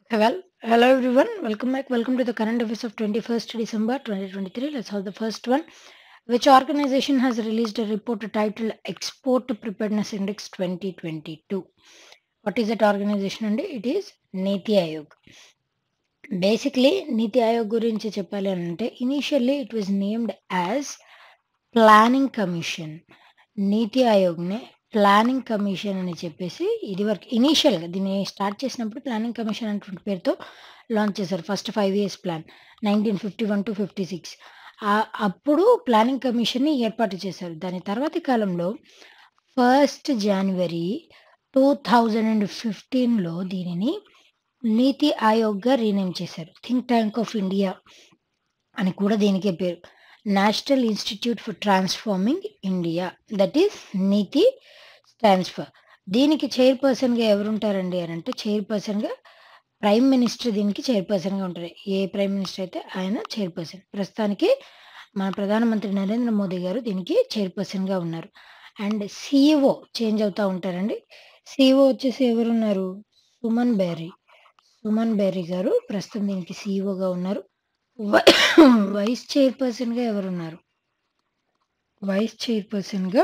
Well, hello everyone. Welcome back. Welcome to the current affairs of 21st December 2023. Let's have the first one. Which organization has released a report titled Export Preparedness Index 2022? What is that organization? And it is Niti Aayog. Basically Niti Aayog గురించి చెప్పాలి అని అంటే initially it was named as planning commission Niti ఆయోగ్నే planning commission అని చెప్పేసి ఇది వరకు ఇనీషియల్గా దీన్ని స్టార్ట్ చేసినప్పుడు ప్లానింగ్ కమిషన్ అనేటువంటి పేరుతో లాంచ్ చేశారు first five years plan nineteen fifty one to fifty six అప్పుడు ప్లానింగ్ కమిషన్ని ఏర్పాటు చేశారు దాని తర్వాతి కాలంలో first January two thousand and ఫిఫ్టీన్లో దీనిని నీతి ఆయోగ్గా రీనేమ్ చేశారు థింక్ ట్యాంక్ ఆఫ్ ఇండియా అని కూడా దీనికే పేరు national institute for transforming India that is Niti stands for దీనికి చైర్పర్సన్గా ఎవరుంటారండి అని అంటే చైర్పర్సన్గా ప్రైమ్ మినిస్టర్ దీనికి చైర్పర్సన్గా ఉంటారు ఏ ప్రైమ్ మినిస్టర్ అయితే ఆయన చైర్పర్సన్ ప్రస్తుతానికి మన ప్రధానమంత్రి నరేంద్ర మోదీ గారు దీనికి చైర్పర్సన్గా ఉన్నారు అండ్ సిఇఓ చేంజ్ అవుతూ ఉంటారండి సిఇఓ వచ్చేసి ఎవరున్నారు సుమన్ బెర్రీ సుమన్ బెర్రీ గారు ప్రస్తుతం దీనికి సిఇఓగా ఉన్నారు వై- వైస్ చైర్పర్సన్గా ఎవరున్నారు వైస్ చైర్పర్సన్గా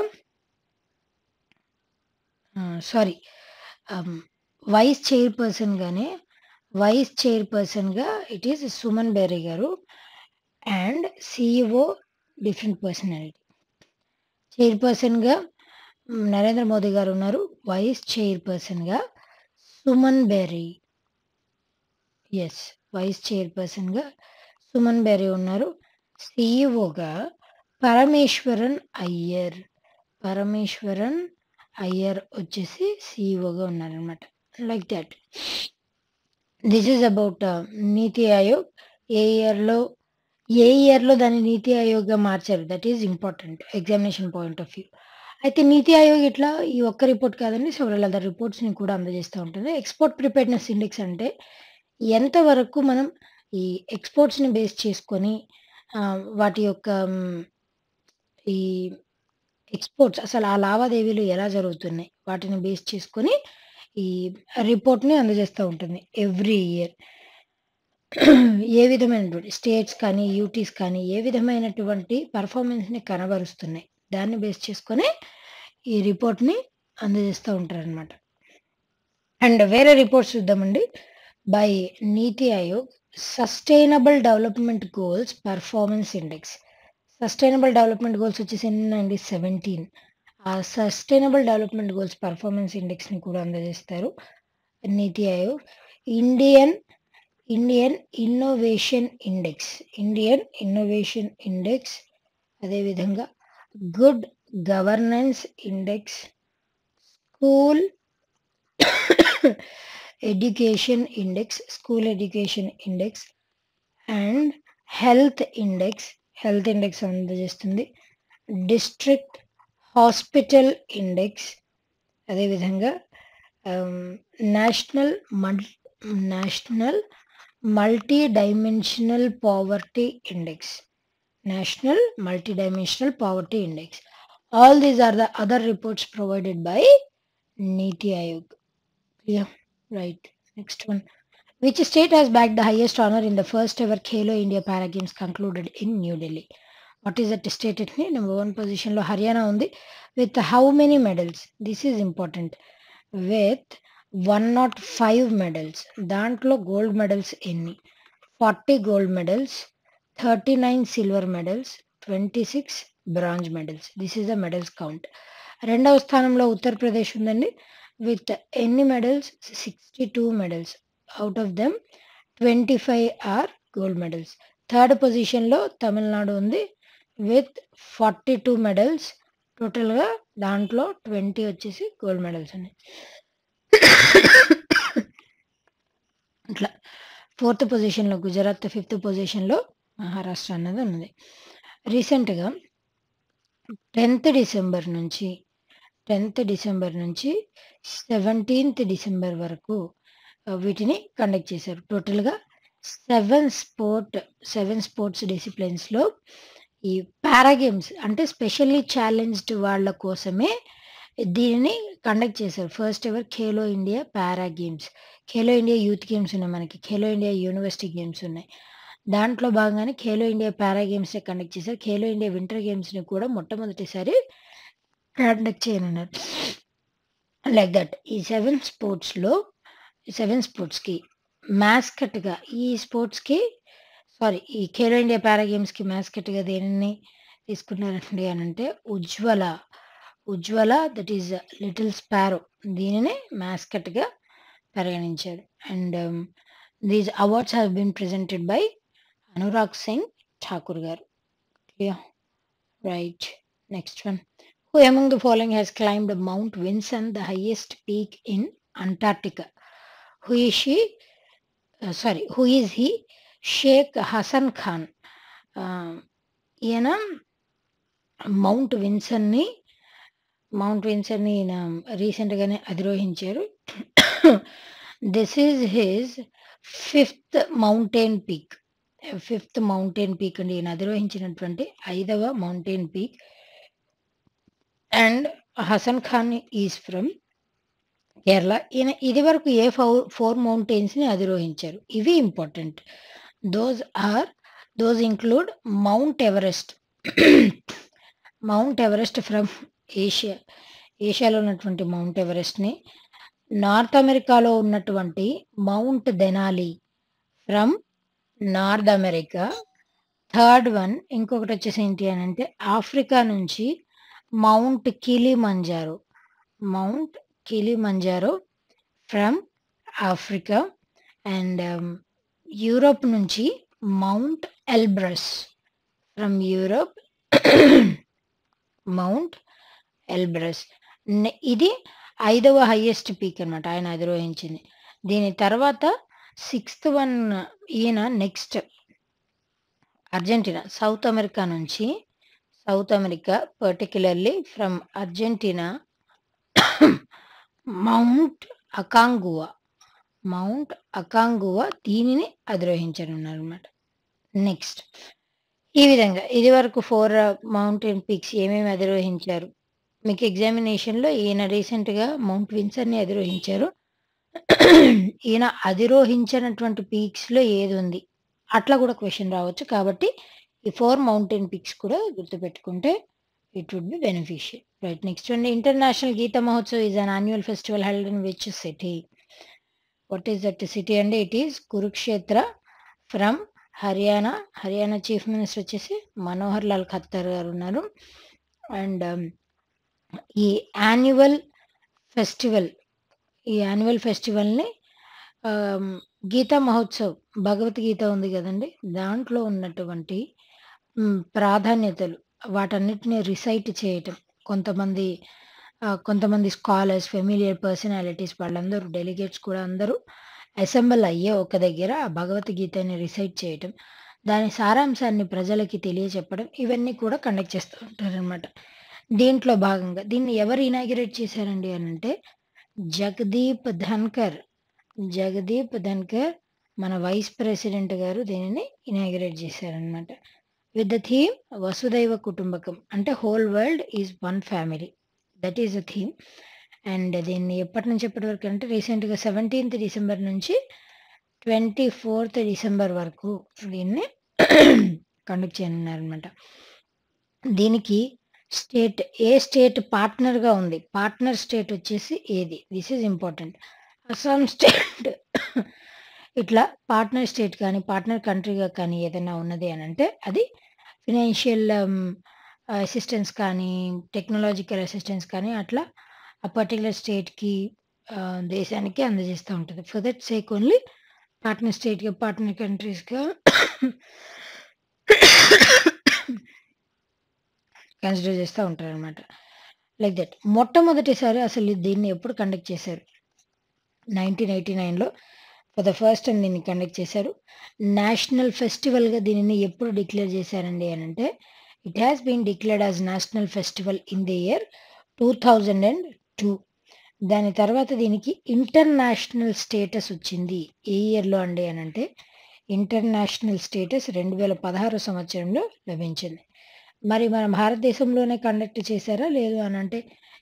సారీ వైస్ చైర్పర్సన్గానే వైస్ చైర్పర్సన్గా it is Suman Bery garu and CEO different personality చైర్పర్సన్గా మ్, నరేంద్ర మోదీ గారు ఉన్నారు వైస్ చైర్పర్సన్గా సుమన్ బెర్రీ ఎస్ వైస్ చైర్పర్సన్గా సుమన్ బెర్రీ ఉన్నారు సిఇఓగా పరమేశ్వరన్ అయ్యర్ పరమేశ్వరన్ అయ్యర్ వచ్చేసి సిఇఓగా ఉన్నారనమాట like that this is about Niti Aayog ఏ ఇయర్లో ఏ ఇయర్లో దాన్ని నీతి ఆయోగ్గా మార్చారు that is important examination point of view అయితే నీతి ఆయోగ్ ఇట్లా ఈ ఒక్క రిపోర్ట్ కాదండి సెవరల్ అదర్ రిపోర్ట్స్ని కూడా అందజేస్తూ ఉంటుంది ఎక్స్పోర్ట్ ప్రిపేర్నెస్ ఇండెక్స్ అంటే ఎంతవరకు మనం ఈ ఎక్స్పోర్ట్స్ని బేస్ చేసుకొని ఆ, వాటి యొక్క మ్, ఈ ఎక్స్పోర్ట్స్ అసలు ఆ లావాదేవీలు ఎలా జరుగుతున్నాయి వాటిని బేస్ చేసుకొని ఈ రిపోర్ట్ని అందజేస్తూ ఉంటుంది ఎవ్రీ ఇయర్ ఏ విధమైనటువంటి స్టేట్స్ కానీ యూటీస్ కానీ ఏ విధమైనటువంటి పర్ఫార్మెన్స్ని కనబరుస్తున్నాయి దాన్ని బేస్ చేసుకొని ఈ రిపోర్ట్ని అందజేస్తూ ఉంటారు అనమాట అండ్ వేరే రిపోర్ట్స్ చూద్దామండి by Niti Aayog sustainable development goals performance index sustainable development goals వచ్చేసి ఎన్నండి సెవెంటీన్ ఆ సస్టైనబుల్ డెవలప్మెంట్ గోల్స్ పర్ఫార్మెన్స్ ఇండెక్స్ని కూడా అందజేస్తారు Niti Aayog Indian Indian innovation index Indian innovation index అదేవిధంగా good governance index school education index school education index and health index health index అందజేస్తుంది district hospital index అదేవిధంగా national mul national multi dimensional poverty index national multi dimensional poverty index all these are the other reports provided by Niti Aayog Yeah, right. Next one. Which state has bagged the highest honor in the first ever Khelo India Para Games concluded in New Delhi? What is that state? It number one position lo Haryana undi with how many medals? This is important. With 105 medals. దాంట్లో gold medals ఎన్ని forty gold medals thirty nine silver medals twenty six bronze medals this is the medals count రెండవ స్థానంలో ఉత్తరప్రదేశ్ ఉందండి with ఎన్ని medals sixty two medals out of them twenty five are gold medals third పొజిషన్లో తమిళనాడు ఉంది with forty two medals టోటల్గా దాంట్లో twenty వచ్చేసి gold medals ఉన్నాయి అట్లా ఫోర్త్ పొజిషన్లో గుజరాత్ ఫిఫ్త్ పొజిషన్లో మహారాష్ట్ర అన్నది ఉన్నది రీసెంట్గా టెన్త్ డిసెంబర్ నుంచి టెన్త్ డిసెంబర్ నుంచి సెవెంటీన్త్ డిసెంబర్ వరకు ఆ, వీటిని కండక్ట్ చేశారు టోటల్గా సెవెన్ స్పోర్ట్ సెవెన్ స్పోర్ట్స్ డిసిప్లిన్స్లో ఈ పారా గేమ్స్ అంటే స్పెషల్లీ ఛాలెంజ్డ్ వాళ్ళ కోసమే దీనిని కండక్ట్ చేశారు. First ever Khelo India para games. Khelo India youth games ఉన్నాయి మనకి. ఖేలో ఇండియా యూనివర్సిటీ గేమ్స్ ఉన్నాయి. దాంట్లో భాగంగానే ఖేలో ఇండియా పారా గేమ్స్‌ని కండక్ట్ చేశారు. ఖేలో ఇండియా వింటర్ గేమ్స్‌ని కూడా మొట్టమొదటిసారి కండక్ట్ చేయనున్నారు. Like that. ఈ 7 స్పోర్ట్స్‌లో 7 స్పోర్ట్స్‌కి మాస్కట్‌గా ఈ స్పోర్ట్స్‌కి సారీ ఈ ఖేలో ఇండియా పారా గేమ్స్‌కి మాస్కట్‌గా దేనిని తీసుకున్నారండి అనంటే Ujjwala. Ujjwala that is little sparrow దీనిని మాస్కట్‌గా పరిగణించారు. And these awards have been presented by Anurag Singh Thakur garu. Clear? Right. Next one. Who among the following has climbed Mount Vinson the highest peak in Antarctica? Who is she ah, sorry who is he? Sheikh Hasan Khan. ఆహ్, ఈయన Mount విన్సన్‌ని Mount విన్సన్‌ని ఈయన రీసెంట్‌గానే అధిరోహించారు. This is his fifth mountain peak. Fifth mountain peak అండి. ఈయన అధిరోహించినటువంటి ఐదవ mountain peak. And Hasan Khan is from Kerala. ఈయన ఇదివరకు ఏ ఫౌ 4 మౌంటైన్స్‌ని అధిరోహించారు. ఇవి important. Those are those include Mount Everest. Mount Everest from Asia. ఏషియాలో ఉన్నటువంటి మౌంట్ ఎవరెస్ట్‌ని, నార్త్ అమెరికాలో ఉన్నటువంటి Mount Denali from North America. Third one ఇంకొకటొచ్చేసి ఏంటి అనంటే ఆఫ్రికా నుంచి Mount Kilimanjaro. Mount Kilimanjaro from Africa. And Europe నుంచి Mount Elbrus from Europe. Mount Elbrus. నె ఇది ఐదవ హైయెస్ట్ పీక్ అనమాట ఆయన అధిరోహించింది. దీని తర్వాత సిక్స్త్ వన్ ఈయన నెక్స్ట్ అర్జెంటీనా. సౌత్ అమెరికా నుంచి South America particularly from Argentina Mount Aconcagua. Mount Aconcagua దీనిని అధిరోహించనున్నారనమాట. నెక్స్ట్ ఈ విధంగా ఇదివరకు 4 మౌంటైన్ పీక్స్ ఏమేమి అధిరోహించారు? మీకు ఎగ్జామినేషన్‌లో ఈయన రీసెంట్‌గా మౌంట్ విన్సన్‌ని అధిరోహించారు. ఈయన అధిరోహించనటువంటి పీక్స్‌లో ఏదుంది? అట్లా కూడా క్వెషన్ రావచ్చు. కాబట్టి ఈ 4 మౌంటైన్ పీక్స్ కూడా గుర్తుపెట్టుకుంటే it would be beneficial. Right. Next one international Gita Mahotsav is an annual festival held in which city? What is that city అండి? It is Kurukshetra from Haryana. Haryana chief minister వచ్చేసి మనోహర్ లాల్ ఖట్టర్ గారు ఉన్నారు. అండ్ ఈ యాన్యువల్ ఫెస్టివల్ ఈ యాన్యువల్ ఫెస్టివల్‌ని ఆహ్, గీతా మహోత్సవ్ భగవద్గీత ఉంది గదండీ! దాంట్లో ఉన్నటువంటి హ్మ్. ప్రాధాన్యతలు వాటన్నిటిని రిసైట్ చేయటం. కొంతమంది ఆహ్, కొంతమంది స్కాలర్స్, ఫెమిలియర్ పర్సనాలిటీస్ వాళ్ళందరూ డెలిగేట్స్ కూడా అందరూ అసెంబుల్ అయ్యే ఒక దగ్గర ఆ భగవద్గీతని రిసైట్ చేయటం. దాని సారాంశాన్ని ప్రజలకి తెలియచెప్పడం ఇవన్నీ కూడా కండక్ట్ చేస్తూ ఉంటారనమాట. దీంట్లో భాగంగా దీన్ని ఎవరు ఇనాగ్యురేట్ చేశారండి అనంటే జగదీప్ ధన్‌కర్. జగదీప్ ధన్‌కర్ మన వైస్ ప్రెసిడెంట్ గారు దీనిని ఇనాగ్యురేట్ చేశారనమాట. విత్ ద థీమ్ వసుదైవ కుటుంబకం అంటే whole world is one family. That is the theme. And దీన్ని ఎప్పటి నుంచి ఎప్పటి వరకు అంటే రీసెంట్‌గా 17థ్ డిసెంబర్ నుంచి 24థ్ డిసెంబర్ వరకు దీన్ని కండక్ట్ చేయనున్నారనమాట. దీనికి స్టేట్ ఏ స్టేట్ పార్ట్నర్‌గా ఉంది? పార్ట్నర్ స్టేట్ వచ్చేసి ఏది? This is important. Assam state ఇట్లా పార్ట్నర్ స్టేట్ కానీ, పార్ట్నర్ కంట్రీగా కానీ ఏదైనా ఉన్నది అనంటే అది ఫినాన్షియల్ హ్మ్, అసిస్టెన్స్ కానీ, టెక్నాలాజికల్ అసిస్టెన్స్ కానీ అట్లా ఆ పర్టిక్యులర్ స్టేట్‌కి ఆహ్, దేశానికి అందజేస్తా ఉంటది. For that sake only partner స్టేట్‌గా, పార్ట్నర్ కంట్రీస్‌గా కన్సిడర్ చేస్తా ఉంటారనమాట. Like that. మొట్టమొదటిసారి అసలు దీన్ని ఎప్పుడు కండక్ట్ చేశారు? 1989లో ఫర్ ద ఫస్ట్ టైమ్ దీన్ని కండక్ట్ చేశారు. నేషనల్ ఫెస్టివల్‌గా దీనిని ఎప్పుడు డిక్లేర్ చేశారండి అనంటే it has been declared as national festival in the year 2002. దాని తర్వాత దీనికి ఇంటర్నేషనల్ స్టేటస్ వచ్చింది. ఏ ఇయర్‌లో అండి అనంటే ఇంటర్నేషనల్ స్టేటస్ 2016 సంవత్సరంలో లభించింది. మరి మన భారతదేశంలోనే కండక్ట్ చేశారా? లేదు అనంటే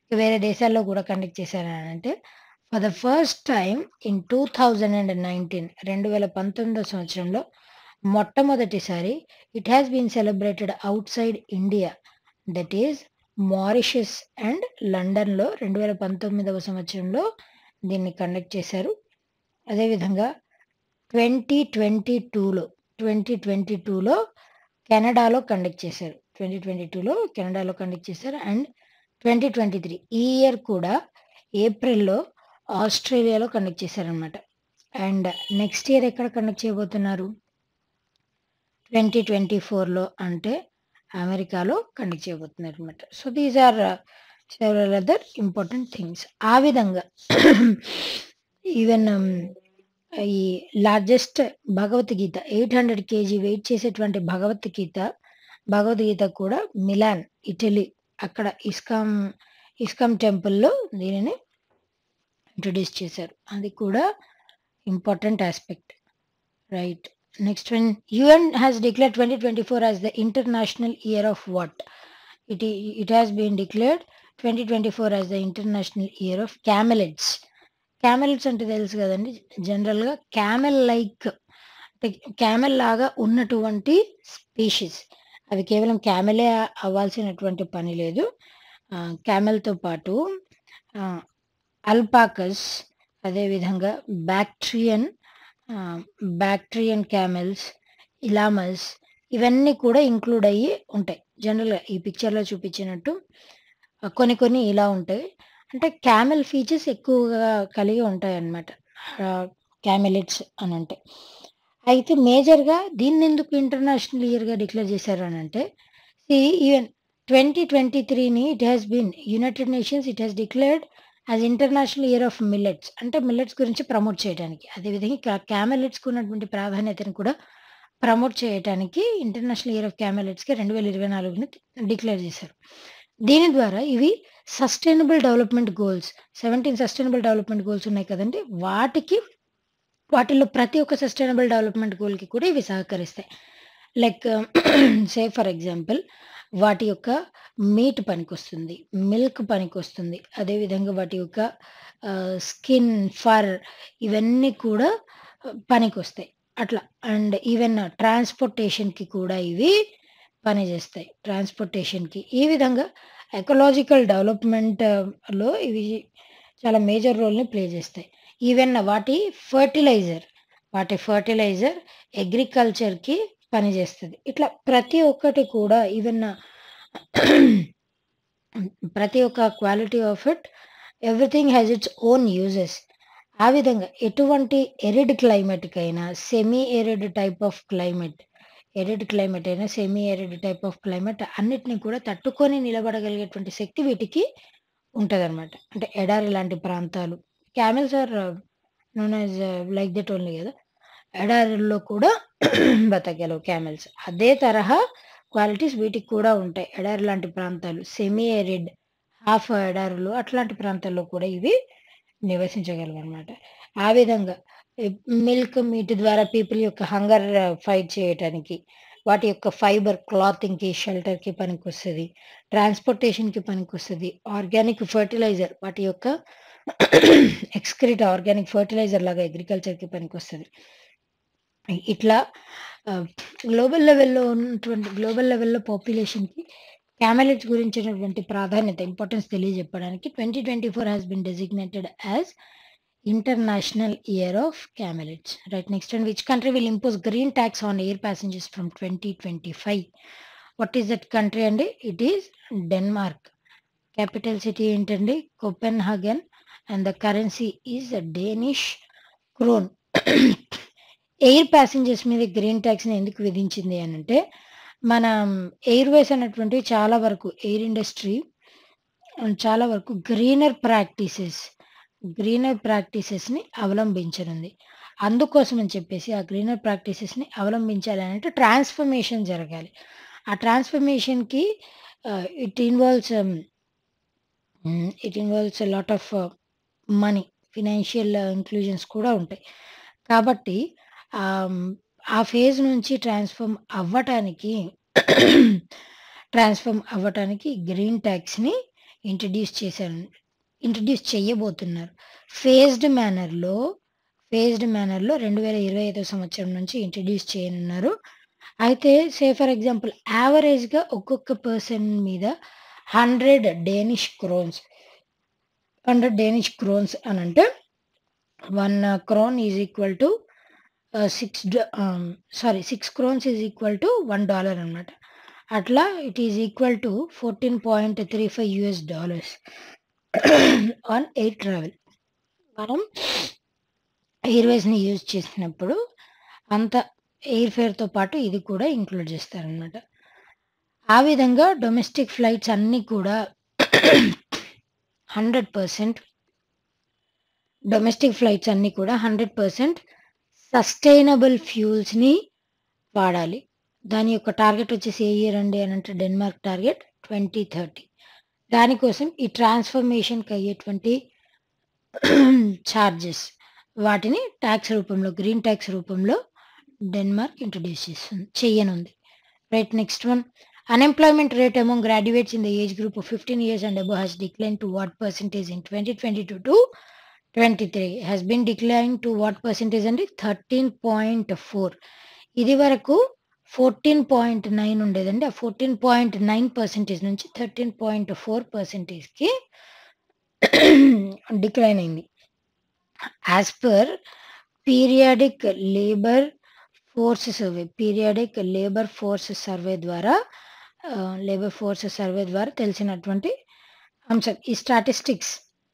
వేరే దేశాల్లో కూడా కండక్ట్ చేశారు అని అంటే for the first time in two thousand and nineteen రెండు వేల పంతొమ్మిదో సంవత్సరంలో మొట్టమొదటిసారి it has been celebrated outside India that is Mauritius and లండన్లో రెండు వేల పంతొమ్మిదవ సంవత్సరంలో దీన్ని కండక్ట్ చేశారు అదేవిధంగా ట్వంటీ ట్వంటీ టూలో ట్వంటీ ట్వంటీ టూలో కెనడాలో కండక్ట్ చేశారు ట్వంటీ ట్వంటీ టూలో కెనడాలో కండక్ట్ చేశారు అండ్ ట్వంటీ ట్వంటీ త్రీ ఈ ఇయర్ కూడా ఏప్రిల్లో ఆస్ట్రేలియాలో కండక్ట్ చేశారనమాట అండ్ నెక్స్ట్ ఇయర్ ఎక్కడ కండక్ట్ చేయబోతున్నారు ట్వంటీ ట్వంటీ ఫోర్లో అంటే అమెరికాలో కండక్ట్ చేయబోతున్నారు అనమాట so these are several other important things ఆ విధంగా ఈవెన్ ఈ largest Bhagavad Gita eight hundred KG weight చేసేటువంటి భగవద్గీత భగవద్గీత కూడా మిలాన్ ఇటలీ అక్కడ ఇస్కాం ఇస్కాం టెంపుల్లో దీనిని ఇంట్రొడ్యూస్ చేశారు అది కూడా important aspect right next one UN has declare twenty twenty four as the international year of what it it has been declared twenty twenty four as the international year of camelids camels అంటే తెలుసు కదండి జనరల్గా camel like అంటే camel లాగా ఉన్నటువంటి species అవి కేవలం క్యామెలే అవ్వాల్సినటువంటి పని లేదు క్యామెల్తో పాటు అల్పాకస్ అదేవిధంగా బ్యాక్ట్రియన్ బ్యాక్ట్రియన్ క్యామెల్స్ ఇలామస్ ఇవన్నీ కూడా ఇంక్లూడ్ అయ్యి ఉంటాయి జనరల్గా ఈ పిక్చర్లో చూపించినట్టు ఆ, కొన్ని కొన్ని ఇలా ఉంటాయి అంటే క్యామెల్ ఫీచర్స్ ఎక్కువగా కలిగి ఉంటాయి అన్నమాట క్యామెలిట్స్ అని అంటే అయితే మేజర్గా దీన్ని ఎందుకు ఇంటర్నేషనల్ ఇయర్గా డిక్లేర్ చేశారు అని అంటే ఈవెన్ ట్వంటీ ట్వంటీ త్రీని it has been United Nations it has declared as international year of millets అంటే మిల్లెట్స్ గురించి ప్రమోట్ చేయడానికి అదేవిధంగా క్యామెలెట్స్కి ఉన్నటువంటి ప్రాధాన్యతను కూడా ప్రమోట్ చేయడానికి ఇంటర్నేషనల్ ఇయర్ ఆఫ్ క్యామెలెట్స్కి రెండు వేల ఇరవై నాలుగుని డిక్లేర్ చేశారు దీని ద్వారా ఇవి sustainable development goals seventeen sustainable development goals ఉన్నాయి కదండి వాటికి వాటిల్లో ప్రతి ఒక్క సస్టైనబుల్ డెవలప్మెంట్ గోల్కి కూడా ఇవి సహకరిస్తాయి లైక్ సే ఫర్ ఎగ్జాంపుల్ వాటి యొక్క మీట్ పనికొస్తుంది మిల్క్ పనికొస్తుంది అదేవిధంగా వాటి యొక్క స్కిన్ ఫర్ ఇవన్నీ కూడా పనికొస్తాయి అట్లా అండ్ ఈవెన్ ట్రాన్స్పోర్టేషన్కి కూడా ఇవి పనిచేస్తాయి ట్రాన్స్పోర్టేషన్కి ఈ విధంగా ఎకలాజికల్ డెవలప్మెంట్ లో ఇవి చాలా మేజర్ రోల్ని ప్లే చేస్తాయి ఈవెన్ వాటి ఫర్టిలైజర్ వాటి ఫర్టిలైజర్ అగ్రికల్చర్కి పనిచేస్తుంది ఇట్లా ప్రతి ఒక్కటి కూడా ఈవెన్ ప్రతి ఒక్క quality of it everything has its own uses ఆ విధంగా ఎటువంటి ఎరిడ్ క్లైమేట్కైనా semi arid type of climate arid climate అయినా semi arid type of climate అన్నిటిని కూడా తట్టుకొని నిలబడగలిగేటువంటి శక్తి వీటికి ఉంటదనమాట అంటే ఎడారి లాంటి ప్రాంతాలు camels are known as like that only కదా ఎడారిలో కూడా బతకగలవు క్యామెల్స్ అదే తరహా క్వాలిటీస్ వీటికి కూడా ఉంటాయి ఎడారి లాంటి ప్రాంతాలు సెమీ ఎరిడ్ హాఫ్ ఎడారులు అట్లాంటి ప్రాంతాల్లో కూడా ఇవి నివసించగలవు అనమాట ఆ విధంగా మిల్క్ మీట్ ద్వారా పీపుల్ యొక్క హంగర్ ఫైట్ చేయటానికి వాటి యొక్క ఫైబర్ క్లాతింగ్కి షెల్టర్కి పనికొస్తుంది ట్రాన్స్పోర్టేషన్కి పనికొస్తుంది ఆర్గానిక్ ఫర్టిలైజర్ వాటి యొక్క ఎక్స్క్రిట్ ఆర్గానిక్ ఫర్టిలైజర్ లాగా అగ్రికల్చర్కి పనికొస్తుంది ఇట్లా గ్లోబల్ లెవెల్లో ఉన్నటువంటి గ్లోబల్ లెవెల్లో పాపులేషన్కి క్యామెలిట్స్ గురించినటువంటి ప్రాధాన్యత ఇంపార్టెన్స్ తెలియజెప్పడానికి twenty twenty four has been designated as international year of camelids right next and which country will impose green tax on air passengers from twenty twenty five what is that country అండి it is Denmark capital city ఏంటండి Copenhagen and the currency is Danish krone air passengers మీద green ట్యాక్స్ని ఎందుకు విధించింది అని అంటే మన Airways అనేటువంటివి చాలా వరకు ఎయిర్ ఇండస్ట్రీ చాలా వరకు గ్రీనర్ ప్రాక్టీసెస్ గ్రీనర్ ప్రాక్టీసెస్ని అవలంబించనుంది అందుకోసం అని చెప్పేసి ఆ గ్రీనర్ ప్రాక్టీసెస్ని అవలంబించాలి అని అంటే ట్రాన్స్ఫర్మేషన్ జరగాలి ఆ ట్రాన్స్ఫర్మేషన్కి it involves it involves lot of money financial inclusions కూడా ఉంటాయి కాబట్టి ఆ ఫేజ్ నుంచి ట్రాన్స్ఫార్మ్ అవ్వటానికి ట్రాన్స్ఫార్మ్ అవ్వటానికి గ్రీన్ ట్యాక్స్ని ఇంట్రడ్యూస్ చేశారు ఇంట్రడ్యూస్ చేయబోతున్నారు ఫేజ్డ్ మేనర్లో ఫేజ్డ్ మేనర్లో రెండు వేల ఇరవై ఐదో సంవత్సరం నుంచి ఇంట్రడ్యూస్ చేయనున్నారు అయితే సే ఫర్ ఎగ్జాంపుల్ యావరేజ్గా ఒక్కొక్క పర్సన్ మీద hundred Danish krones hundred Danish krones అని అంటే one krone is equal to six sorry six krones is equal to one dollar అనమాట అట్లా it is equal to fourteen point three five US dollars on air travel మనం ఎయిర్వేస్ని use చేసినప్పుడు అంత air ఫేర్తో పాటు ఇది కూడా ఇంక్లూడ్ చేస్తారనమాట ఆ విధంగా డొమెస్టిక్ ఫ్లైట్స్ అన్నీ కూడా హండ్రెడ్ పర్సెంట్ డొమెస్టిక్ ఫ్లైట్స్ అన్నీ కూడా హండ్రెడ్ పర్సెంట్ సస్టైనబుల్ ఫ్యూల్స్ని వాడాలి దాని యొక్క టార్గెట్ వచ్చేసి ఏ ఇయర్ అండి అని అంటే డెన్మార్క్ టార్గెట్ ట్వంటీ థర్టీ దానికోసం ఈ ట్రాన్స్ఫర్మేషన్కి అయ్యేటువంటి ఛార్జెస్ వాటిని ట్యాక్స్ రూపంలో గ్రీన్ ట్యాక్స్ రూపంలో డెన్మార్క్ ఇంట్రడ్యూస్ చేస్తుంది చెయ్యనుంది right next one unemployment rate among graduates in the age group of fifteen years and above has declined to what percentage in 2022 to 23 has been declined to what percentage అండి thirteen point four ఇది వరకు fourteen point nine ఉండేదండి ఆ fourteen point nine percentage నుంచి thirteen point four పర్సెంటేజ్కి decline అయింది as per periodic labour force survey periodic labour force survey ద్వారా labour force survey ద్వారా తెలిసినటువంటి అంశం ఈ statistics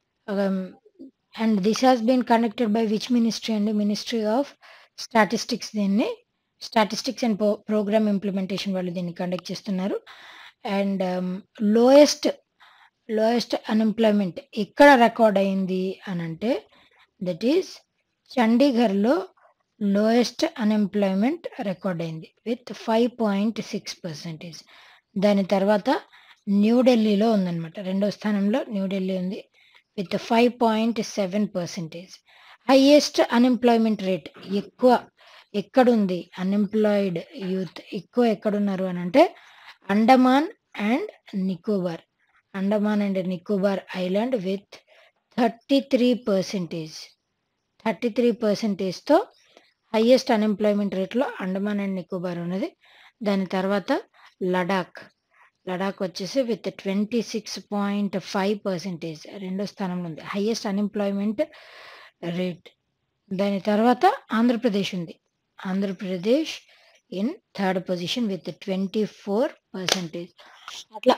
and this has been conducted by which ministry అండి మినిస్ట్రీ ఆఫ్ స్టాటిస్టిక్స్ దీన్ని స్టాటిస్టిక్స్ అండ్ ప్రోగ్రామ్ ఇంప్లిమెంటేషన్ వాళ్ళు దీన్ని కండక్ట్ చేస్తున్నారు అండ్ లోయెస్ట్ లోయెస్ట్ అన్ఎంప్లాయ్మెంట్ ఎక్కడ రికార్డ్ అయింది అని అంటే దట్ ఈస్ చండీగఢ్లో లోయెస్ట్ అన్ఎంప్లాయ్మెంట్ రికార్డ్ అయింది with five point six percentage దాని తర్వాత న్యూఢిల్లీలో ఉందన్నమాట రెండో స్థానంలో న్యూఢిల్లీ ఉంది with five point seven percentage highest unemployment rate ఎక్కువ ఎక్కడుంది అన్ఎంప్లాయిడ్ యూత్ ఎక్కువ ఎక్కడున్నారు అని అంటే Andaman and Nicobar Andaman and Nicobar island with thirty three percentage thirty three పర్సెంటేజ్తో హైయెస్ట్ అన్ఎంప్లాయ్మెంట్ రేట్లో అండమాన్ అండ్ నికోబార్ ఉన్నది దాని తర్వాత లడాక్ లడాక్ వచ్చేసి with twenty six point five percentage రెండో స్థానంలో ఉంది హైయెస్ట్ అన్ఎంప్లాయ్మెంట్ రేట్ దాని తర్వాత ఆంధ్రప్రదేశ్ ఉంది Andhra Pradesh in third position with twenty four percentage అట్లా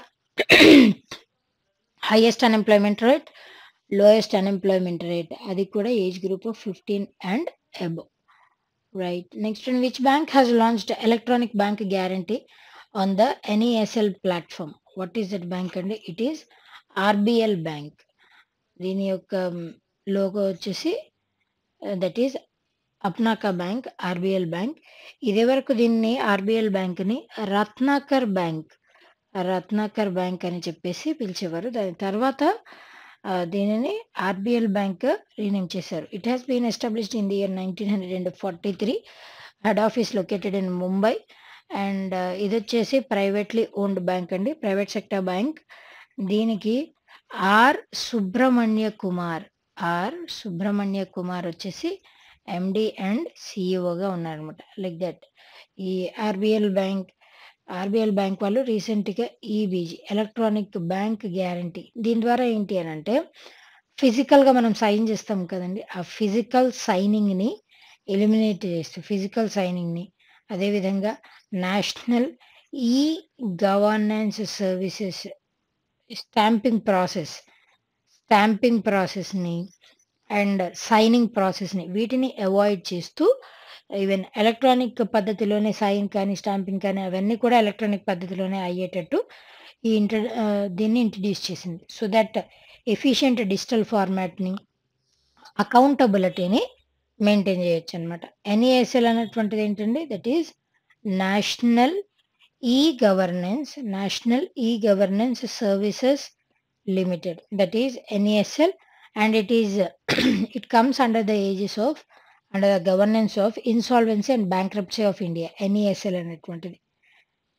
highest unemployment rate lowest unemployment rate అది కూడా age group of fifteen and above right next which bank has launched electronic bank guarantee on the NESL platform what is that bank అండి it is RBL bank దీని యొక్క logo వచ్చేసి that is అప్నాకా bank RBL bank ఇదే వరకు దీన్ని ఆర్బిఎల్ బ్యాంక్ని రత్నాకర్ బ్యాంక్ రత్నాకర్ బ్యాంక్ అని చెప్పేసి పిలిచేవారు దాని తర్వాత ఆ, దీనిని ఆర్బిఎల్ బ్యాంక్ రీనేమ్ చేశారు it has been established in the year nineteen hundred and forty three head office located in Mumbai and ఇది వచ్చేసి ప్రైవేట్లీ ఓన్డ్ బ్యాంక్ అండి ప్రైవేట్ సెక్టర్ బ్యాంక్ దీనికి ఆర్ సుబ్రహ్మణ్య కుమార్ ఆర్ సుబ్రహ్మణ్య కుమార్ వచ్చేసి ఎండి అండ్ సిఇఓగా ఉన్నారనమాట లైక్ దట్ ఈ RBL bank RBL bank వాళ్ళు రీసెంట్గా ఈబీజీ ఎలక్ట్రానిక్ బ్యాంక్ గ్యారంటీ దీని ద్వారా ఏంటి అని అంటే ఫిజికల్గా మనం సైన్ చేస్తాం కదండి ఆ ఫిజికల్ సైనింగ్ని ఎలిమినేట్ చేస్తూ ఫిజికల్ సైనింగ్ని అదేవిధంగా national e governance services stamping process stamping ప్రాసెస్ని అండ్ సైనింగ్ ప్రాసెస్ని వీటిని అవాయిడ్ చేస్తూ ఈవెన్ ఎలక్ట్రానిక్ పద్ధతిలోనే సైన్ కానీ స్టాంపింగ్ కానీ అవన్నీ కూడా ఎలక్ట్రానిక్ పద్ధతిలోనే అయ్యేటట్టు ఈ ఇంటర్ దీన్ని ఇంట్రడ్యూస్ చేసింది సో దట్ ఎఫిషియంట్ డిజిటల్ ఫార్మాట్ని అకౌంటబిలిటీని మెయింటైన్ చేయొచ్చు అనమాట ఎన్ఈఎస్ఎల్ అనేటువంటిది ఏంటండి that is national e governance national e governance services limited that is NESL and it is it comes under the aegis of under the governance of insolvency and bankruptcy of India NESL అనేటువంటిది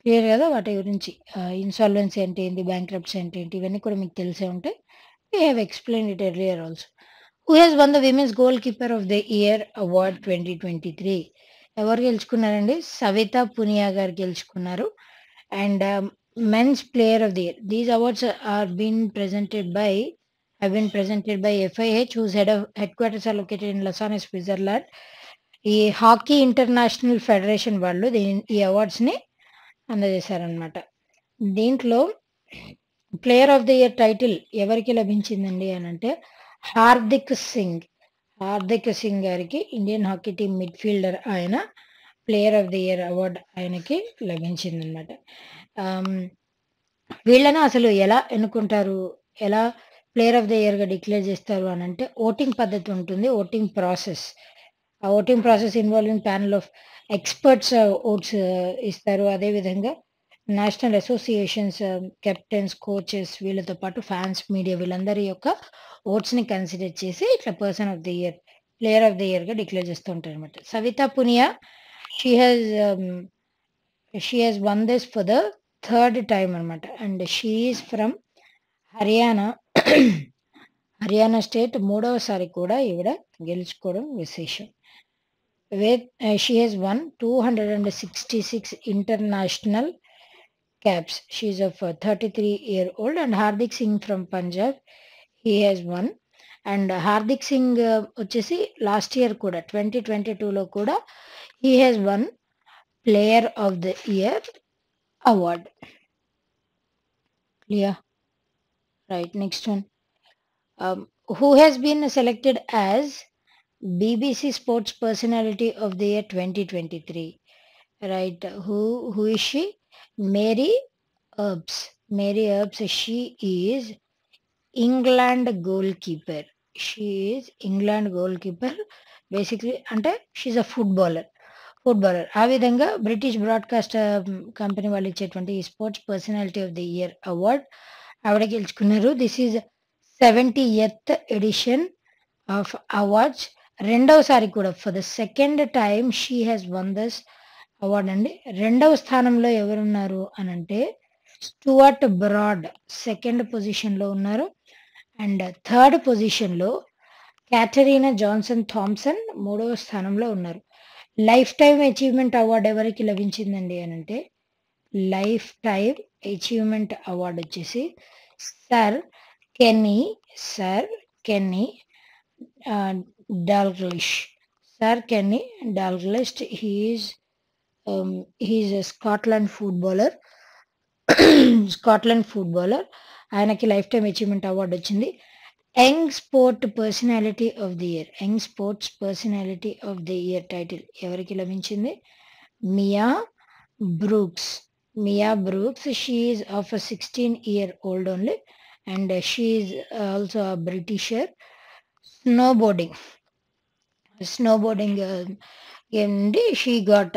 clear కదా వాటి గురించి insolvency అంటే ఏంటి bankruptcy అంటే ఏంటి ఇవన్నీ కూడా మీకు తెలిసే ఉంటాయి we have explain it earlier also who has won the women's goalkeeper of the year award twenty twenty three ఎవరు గెలుచుకున్నారండి సవిత పునియా గారు గెలుచుకున్నారు and men's player of the year these awards are been presented by have been presented by FIH, whose head of headquarters are located in Lausanne, Switzerland. ఈ hockey international federation వాళ్ళు దీని ఈ అవార్డ్స్ని అందజేశారనమాట దీంట్లో player of the year title ఎవరికి లభించిందండి అని అంటే హార్దిక్ సింగ్ హార్దిక్ సింగ్ గారికి ఇండియన్ హాకీ టీం మిడ్ఫీల్డర్ ఆయన player of the year award ఆయనకి లభించిందనమాట వీళ్ళని అసలు ఎలా ఎన్నుకుంటారు ఎలా ప్లేయర్ ఆఫ్ ద ఇయర్గా డిక్లేర్ చేస్తారు అని అంటే ఓటింగ్ పద్ధతి ఉంటుంది ఓటింగ్ ప్రాసెస్ ఆ voting process involving panel of experts votes ఇస్తారు అదేవిధంగా నేషనల్ అసోసియేషన్స్ కెప్టెన్స్ కోచెస్ వీళ్ళతో పాటు ఫ్యాన్స్ మీడియా వీళ్ళందరి యొక్క ఓట్స్ని కన్సిడర్ చేసి ఇట్లా person of the year player of the ఇయర్గా డిక్లేర్ చేస్తూ ఉంటారు అనమాట Savita Punia she has she has won this for the third time అనమాట and she is from Haryana Haryana state మూడవసారి కూడా ఈవిడ గెలుచుకోవడం విశేషం with she has won two hundred and sixty six international caps she is of thirty three year old and Hardik Singh from Punjab he has won and Hardik Singh వచ్చేసి last year కూడా twenty twenty టూలో కూడా he has won player of the year award clear right next one um, who has been selected as bbc sports personality of the year 2023 right who who is she mary herbs mary herbs she is england goalkeeper she is england goalkeeper basically అంటే she is a footballer footballer ఆ విధంగా British broadcast company వాళ్ళు ఇచ్చేటువంటి ఈ sports personality of the year award ఆవిడ గెలుచుకున్నారు this is seventieth edition of awards రెండవసారి కూడా for the second time she has won this award అండి రెండవ స్థానంలో ఎవరున్నారు అని అంటే స్టువర్ట్ బ్రాడ్ సెకండ్ పొజిషన్లో ఉన్నారు అండ్ థర్డ్ పొజిషన్లో క్యాటరీనా జాన్సన్ థామ్సన్ మూడవ స్థానంలో ఉన్నారు లైఫ్ టైం అచీవ్మెంట్ అవార్డు ఎవరికి లభించిందండి అని అంటే లైఫ్ టైం అచీవ్మెంట్ అవార్డు వచ్చేసి sir Kenny sir Kenny Dalglish sir Kenny Dalglish he is he is Scotland footballer Scotland footballer ఆయనకి లైఫ్ టైం అచీవ్మెంట్ అవార్డు వచ్చింది young sport personality of the year young sports personality of the year title ఎవరికి లభించింది Mia Brooks Mia Brooks. She is of a 16 year old only, and uh, she is also a Britisher. Snowboarding, snowboarding. Uh, and she got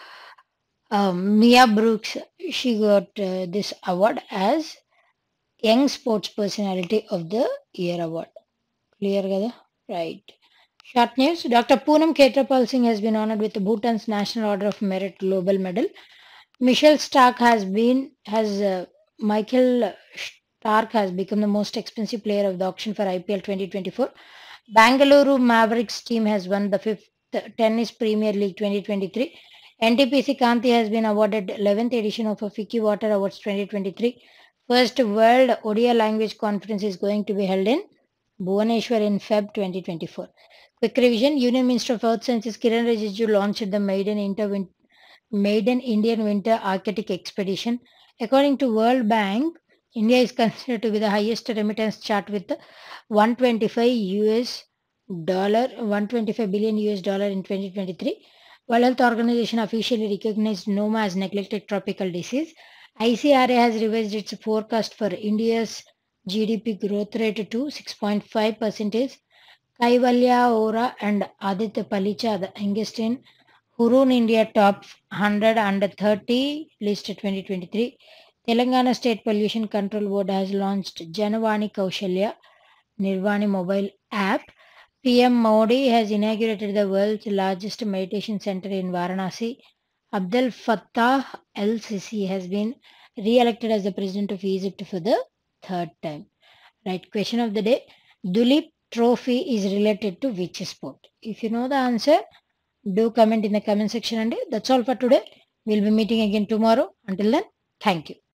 um, Mia Brooks. She got uh, this award as Young Sports Personality of the Year award. Clear, kada? Right. Short news. Dr. Poonam Ketrapal Singh has been honored with Bhutan's National Order of Merit Global Medal. Michelle Stark has been has uh, Michael Stark has become the most expensive player of the auction for IPL 2024. Bangalore Mavericks team has won the fifth Tennis Premier League 2023. NTPC Kanti has been awarded 11th edition of a Fiki Water Awards 2023. First World Odia Language Conference is going to be held in Bhubaneswar in Feb 2024. Quick revision: Union Minister of Earth Sciences Kiran Rijiju launched the maiden interwin maiden Indian winter Arctic expedition. According to World Bank, India is considered to be the highest remittance chart with 125 US dollar 125 billion US dollar in 2023. World Health Organization officially recognized Noma as neglected tropical disease. ICRA has revised its forecast for India's GDP growth rate to 6.5 percentage. Kaivalya Ora and Aditya Palicha, the youngest in Hurun India top 130 list 2023. Telangana State Pollution Control Board has launched Janavani Kaushalya Nirvani mobile app. PM Modi has inaugurated the world's largest meditation center in Varanasi. Abdel Fattah El Sisi has been re-elected as the president of Egypt for the third time. Right. Question of the day. Dulip trophy is related to which sport? If you know the answer, do comment in the comment section and that's all for today. We'll be meeting again tomorrow. Until then, thank you.